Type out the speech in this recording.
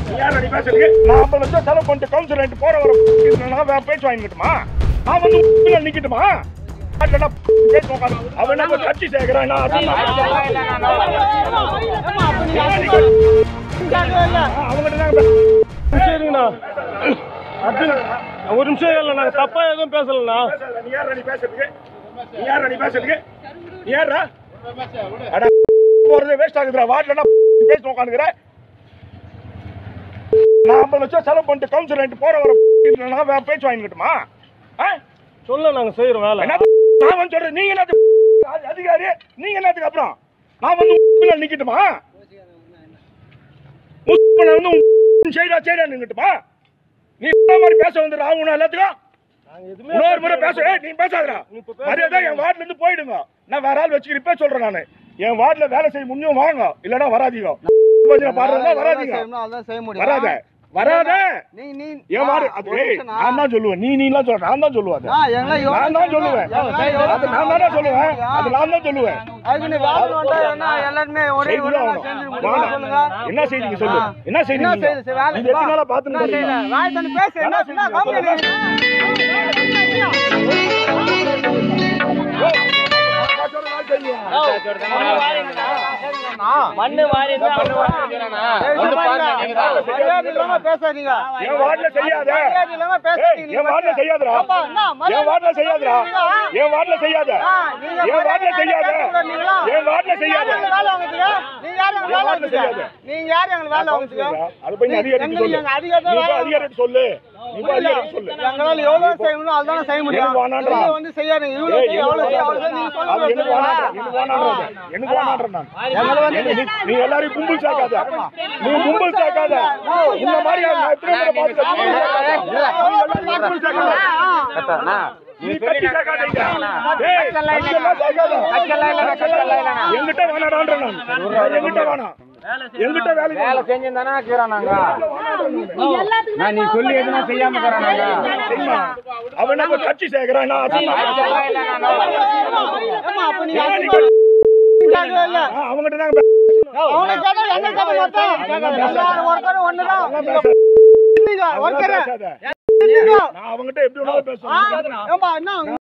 யார் நீ பேசுறீங்க நான் ஐம்பது லட்சம் செலவு பண்ணிட்டு கவுன்சில் ஆகிட்டு போற வர நான் வேற பேச்சு வாங்கிக்கிட்டுமா நான் வந்து உள்ள நிக்கட்டுமா இல்லைன்னா பேச்சு உட்காந்து அவன் என்ன கட்சி சேர்க்கிறான் நான் அது- அவங்ககிட்ட தான் பே- சரிங்கண்ணா அர்ஜுன் ஒரு நிமிஷம் இல்லை நாங்கள் தப்பா எதுவும் பேசலண்ணா பேசாத, நீ யாரா நீ பேசுறதுக்கு நீ யாரா நீ பேசுறதுக்கு நீ யாரா அட போறதே வேஸ்ட் ஆகுதுடா வாட்ல பேச உட்காந்துக்கிற நான் ஐம்பது லட்சம் செலவு பண்ணிட்டு கவுன்சில் ஆகிட்டு போற வர நான் வேற பேச்சு வாங்கிக்கிட்டுமா ஆ சொல்ல நாங்கள் செய்கிறோம் வேலை என்ன நான் வந்து சொல்றேன் நீங்க என்னத்துக்கு அது- அதிகாரி நீங்க என்னத்துக்கு அப்புறம் நான் வந்து உள்ள நிக்கட்டுமா முஸ்லிம் வந்து உன் செய்டா செய்டா நிக்கட்டுமா நீ இந்த மாதிரி பேச வந்து ராகுனா எல்லாத்துக்கும் நாங்கள் எதுவுமே இன்னொரு முறை பேச ஏய், நீ பேசாதடா இப்ப பேச மரியாதை என் வார்டுல இருந்து போயிடுங்க நான் வேற ஆள் வச்சுக்கிறேன் இப்ப சொல்றேன் நானு என் வார்டுல வேலை செய்ய முடியும் வாங்க இல்லனா வராதீங்க கொஞ்சம் பாடுறதா வராதீங்க அதான் செய்ய முடியும் வராத வராத நீ நீ என் வார்டு அது ஏய், நான் தான் சொல்லுவேன் நீ நீலாம் சொல்ற நான் தான் சொல்லுவேன் அதை. நான் எங்களை எவ்வளவு நான் தான் சொல்லுவேன் அது நான் தானே சொல்லுவேன் அது நான் தான் சொல்லுவேன் அதுக்கு நீ வேலை வந்தா என்ன எல்லாருமே ஒரே செய்தி ஒரே தான் நாள் ஆகணும். செஞ்சு வாங்க. முடியுமா சொல்லுங்க என்ன செய்திங்க சொல்லு என்ன செய்தி என்ன நீங்க? செய்தி சரி, வேலை இது எத்தனை நாளா என்ன பார்த்துன்னு செய்தி இருக்கீங்க? வாய் தண்ணி பேசு என்ன என்ன கம்பெனி மண்ணு வாரி மண்ணு மரியாதை இல்லாம பேசாதீங்க என் வார்டுல செய்யாத மரியாதை இல்லாம ஏய், பேசாதீங்க என் வார்டுல செய்யாதடா ஆமா, என்ன, மரியாதை என் வார்டுல செய்யாதடா நீங்க- என் வார்டுல செய்யாத ஆ, நீங்க என் வார்டுல மரியாதை செய்யாத பேசக்கூடாது நீங்களா? என் வார்டுல நீங்க யாரு செய்யாத எங்களை வேலை வாங்குறீங்க? நீங்க யாரு எங்களை என் வேலை வார்டுல வாங்குறீங்க? செய்யாத. நீங்க யாரு எங்களை வேலை வாங்குறீங்க? அது போய் நீ நீ- அதிகாரிட்டு எங்களுக்கு சொல்லு எங்க அதிகாரி தான் நீ போய் வேலை அதிகாரிட்டு சொல்லு நீ போய் அதிகாரிட்டு சொல்லு எங்களால எவ்வளவு செய்யணுமோ அதுதானே செய்ய முடியும் எனக்கு வேணான்றா. நீங்க வந்து செய்யாதீங்க இவ்வளவு ஏய், செய்ய, எனக்கு அவ்வளவு செய்ய, அவ்வளவு வேணான்றா. செய்ய, நீங்க சொல்ல அது எனக்கு முடியாது. வேணான்றா. எனக்கு வேணான்றது. எனக்கு வேணான்றேன் நான். எனக்கு நீ- நீ எல்லாரையும் கும்பல் சேர்க்காத நீ கும்பல் சேர்க்காத இந்த மாதிரி நான் எத்தனை முறை பார்த்துட்டேன். கும்பல் சேர்க்காத. நீ எல்லாரையும் கும்பல் சேர்க்காத. நீ கட்சி சேர்க்காதீங்க. ஏய், கட்சியெல்லாம் சேர்க்காத. என்கிட்ட வேணாடான்றேன் நான். என்கிட்ட வேணாம். என்கிட்ட வேலைக்கு வேலை செஞ்சிருந்தானா இருக்கிறோம் நாங்க நான் நீ சொல்லி எதுனா செய்யாம இருக்கிறோம் நாங்க தெரியுமா? அவன் என்ன இப்ப கட்சி சேர்க்கிறான் நான் அதிகமா அதெல்லாம் இல்ல, நான் ஏம்மா, அப்ப நீங்க ஏன் நீ அதிகமா கேட்கவே இல்ல. ஆ, அவன்கிட்ட தான் பே- அவனை கேட்டா எங்க கேட்க மாட்டான். எல்லாரும் ஒருத்தரும் ஒண்ணுதான். அவன் பேச- இல்லைங்க, அவன் ஒருத்தரு. பேசாத. இல்லைங்க. நான் அவன்கிட்ட எப்படி வேணாலும் பேசுவேன் ஏம்மா, என்ன